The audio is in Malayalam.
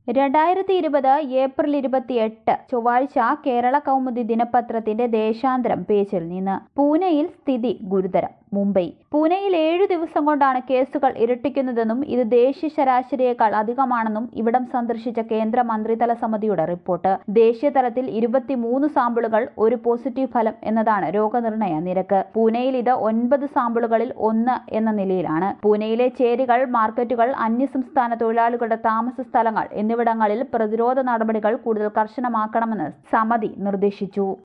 രണ്ടായിരത്തി ഇരുപത് ഏപ്രിൽ ഇരുപത്തിയെട്ട് ചൊവ്വാഴ്ച കേരള കൗമുദി ദിനപത്രത്തിന്റെ ദേശാന്തരം പേജിൽ നിന്ന് പൂനെയിൽ സ്ഥിതി ഗുരുതരം മുംബൈ പൂനെയിൽ ഏഴു ദിവസം കൊണ്ടാണ് കേസുകൾ ഇരട്ടിക്കുന്നതെന്നും ഇത് ദേശീയ ശരാശരിയേക്കാൾ അധികമാണെന്നും ഇവിടം സന്ദർശിച്ച കേന്ദ്ര മന്ത്രിതല സമിതിയുടെ റിപ്പോർട്ട് ദേശീയ തലത്തിൽ ഇരുപത്തിമൂന്ന് സാമ്പിളുകൾ ഒരു പോസിറ്റീവ് ഫലം എന്നതാണ് രോഗനിർണയ നിരക്ക് പൂനെയിൽ ഇത് ഒൻപത് സാമ്പിളുകളിൽ ഒന്ന് എന്ന നിലയിലാണ് പൂനെയിലെ ചേരികൾ മാർക്കറ്റുകൾ അന്യസംസ്ഥാന തൊഴിലാളികളുടെ താമസ സ്ഥലങ്ങൾ എന്നിവിടങ്ങളിൽ പ്രതിരോധ നടപടികൾ കൂടുതൽ കർശനമാക്കണമെന്ന് സമിതി നിർദ്ദേശിച്ചു